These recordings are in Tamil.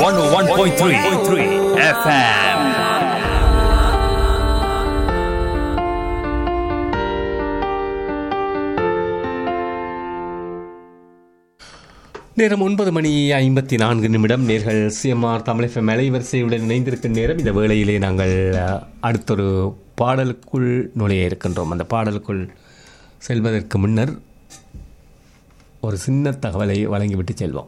101.3 FM. நேரம் ஒன்பது மணி ஐம்பத்தி நான்கு நிமிடம் நேர்கள் சிஎம்ஆர் தமிழக அலைவரிசையுடன் இணைந்திருக்கும் நேரம் இந்த வேளையிலே நாங்கள் அஹ், அடுத்தொரு பாடலுக்குள் நுழைய இருக்கின்றோம் அந்த பாடலுக்குள் செல்வதற்கு முன்னர் ஒரு சின்ன தகவலை வழங்கிவிட்டு செல்வோம்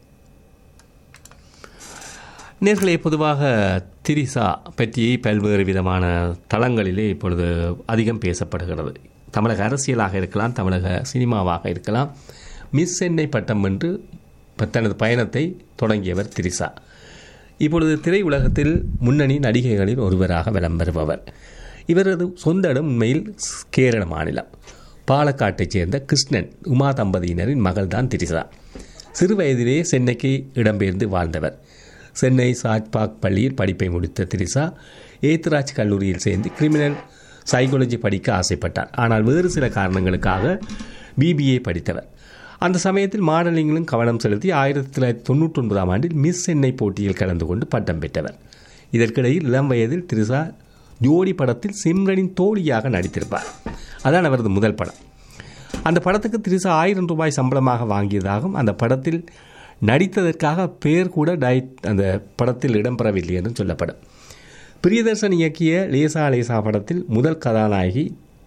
நேர்களே பொதுவாக திரிசா பற்றி பல்வேறு விதமான தளங்களிலே இப்பொழுது அதிகம் பேசப்படுகிறது தமிழக அரசியலாக இருக்கலாம் தமிழக சினிமாவாக இருக்கலாம் மிஸ் சென்னை பட்டம் என்று தனது பயணத்தை தொடங்கியவர் திரிசா இப்பொழுது திரையுலகத்தில் முன்னணி நடிகைகளில் ஒருவராக விளம் வருபவர் இவரது சொந்த இடம் உண்மையில் கேரள மாநிலம் பாலக்காட்டைச் சேர்ந்த கிருஷ்ணன் உமா தம்பதியினரின் மகள்தான் திரிசா சிறு வயதிலே சென்னைக்கு இடம்பெயர்ந்து வாழ்ந்தவர் சென்னை சாட்பாக் பள்ளியில் படிப்பை முடித்த திரிசா ஏத்ராஜ் கல்லூரியில் சேர்ந்து கிரிமினல் சைக்காலஜி படிக்க ஆசைப்பட்டார் ஆனால் வேறு சில காரணங்களுக்காக பிபிஏ படித்தவர் அந்த சமயத்தில் மாடலிங்கிலும் கவனம் செலுத்தி ஆயிரத்தி தொள்ளாயிரத்தி தொண்ணூற்றி ஒன்பதாம் ஆண்டில் மிஸ் சென்னை போட்டியில் கலந்து கொண்டு பட்டம் பெற்றவர் இதற்கிடையில் இளம் வயதில் திரிசா ஜோடி படத்தில் சிம்ரனின் தோழியாக நடித்திருப்பார் அதான் அவரது முதல் படம் அந்த படத்துக்கு திரிசா ஆயிரம் ரூபாய் சம்பளமாக வாங்கியதாகவும் அந்த படத்தில் நடித்ததற்காக பேர் கூட டை அந்த படத்தில் இடம்பெறவில்லை என்றும் சொல்லப்படும் பிரியதர்சன் இயக்கிய லேசா லேசா படத்தில் முதல் கதாநாயகி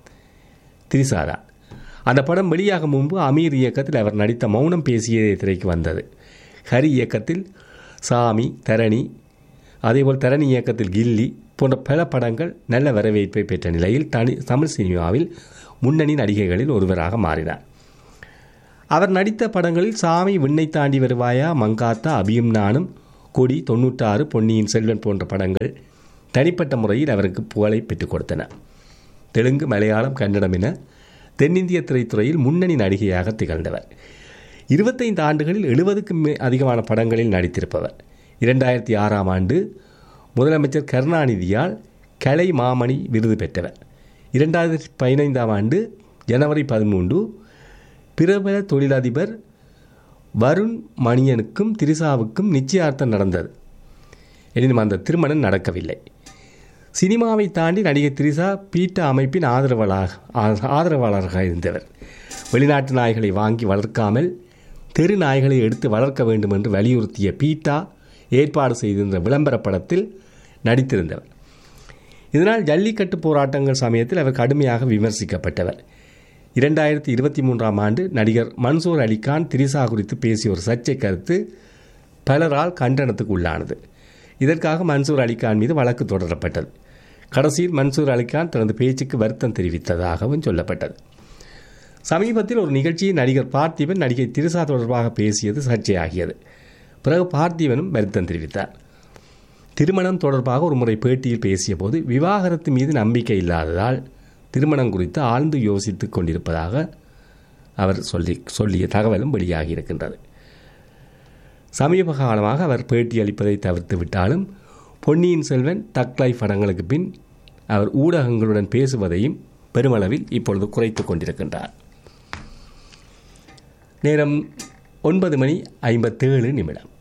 திரிசாதா அந்த படம் வெளியாகும் முன்பு அமீர் இயக்கத்தில் அவர் நடித்த மௌனம் பேசிய திரைக்கு வந்தது ஹரி இயக்கத்தில் சாமி தரணி அதேபோல் தரணி இயக்கத்தில் கில்லி போன்ற பல படங்கள் நல்ல வரவேற்பை பெற்ற நிலையில் தனி தமிழ் சினிமாவில் முன்னணி நடிகைகளில் ஒருவராக மாறினார் அவர் நடித்த படங்களில் சாமி விண்ணை தாண்டி வருவாயா மங்காத்தா அபியும் நானும் கொடி தொண்ணூற்றாறு பொன்னியின் செல்வன் போன்ற படங்கள் தனிப்பட்ட முறையில் அவருக்கு புகழை பெற்றுக் கொடுத்தன தெலுங்கு மலையாளம் கன்னடம் என தென்னிந்திய திரைத்துறையில் முன்னணி நடிகையாக திகழ்ந்தவர் இருபத்தைந்து ஆண்டுகளில் எழுபதுக்கும் மே- அதிகமான படங்களில் நடித்திருப்பவர் இரண்டாயிரத்தி ஆறாம் ஆண்டு முதலமைச்சர் கருணாநிதியால் கலை மாமணி விருது பெற்றவர் இரண்டாயிரத்தி பதினைந்தாம் ஆண்டு ஜனவரி பதிமூன்று பிரபல தொழிலதிபர் வருண் மணியனுக்கும் திரிசாவுக்கும் நிச்சயார்த்தம் நடந்தது எனினும் அந்த திருமணம் நடக்கவில்லை சினிமாவை தாண்டி நடிகை திரிசா பீட்டா அமைப்பின் ஆதரவாளர் ஆதரவாளராக இருந்தவர் வெளிநாட்டு நாய்களை வாங்கி வளர்க்காமல் தெரு நாய்களை எடுத்து வளர்க்க வேண்டும் என்று வலியுறுத்திய பீட்டா ஏற்பாடு செய்திருந்த விளம்பர படத்தில் நடித்திருந்தவர் இதனால் ஜல்லிக்கட்டு போராட்டங்கள் சமயத்தில் அவர் கடுமையாக விமர்சிக்கப்பட்டவர் இரண்டாயிரத்தி இருபத்தி மூன்றாம் ஆண்டு நடிகர் மன்சூர் அலிகான் திரிசா குறித்து பேசிய ஒரு சர்ச்சை கருத்து பலரால் கண்டனத்துக்கு உள்ளானது இதற்காக மன்சூர் அலிகான் மீது வழக்கு தொடரப்பட்டது கடைசியில் மன்சூர் அலிகான் தனது பேச்சுக்கு வருத்தம் தெரிவித்ததாகவும் சொல்லப்பட்டது சமீபத்தில் ஒரு நிகழ்ச்சியில் நடிகர் பார்த்திபன் நடிகை திரிசா தொடர்பாக பேசியது சர்ச்சையாகியது பிறகு பார்த்திபனும் வருத்தம் தெரிவித்தார் திருமணம் தொடர்பாக ஒரு முறை பேட்டியில் பேசியபோது விவாகரத்து மீது நம்பிக்கை இல்லாததால் திருமணம் குறித்து ஆழ்ந்து யோசித்துக் கொண்டிருப்பதாக அவர் சொல்லி சொல்லிய தகவலும் வெளியாகி இருக்கின்றது சமீப காலமாக அவர் பேட்டி அளிப்பதை தவிர்த்து விட்டாலும் பொன்னியின் செல்வன் தக் லைஃப் படங்களுக்கு பின் அவர் ஊடகங்களுடன் பேசுவதையும் பெருமளவில் இப்பொழுது குறைத்துக் கொண்டிருக்கின்றார் நேரம் ஒன்பது மணி ஐம்பத்தேழு நிமிடம்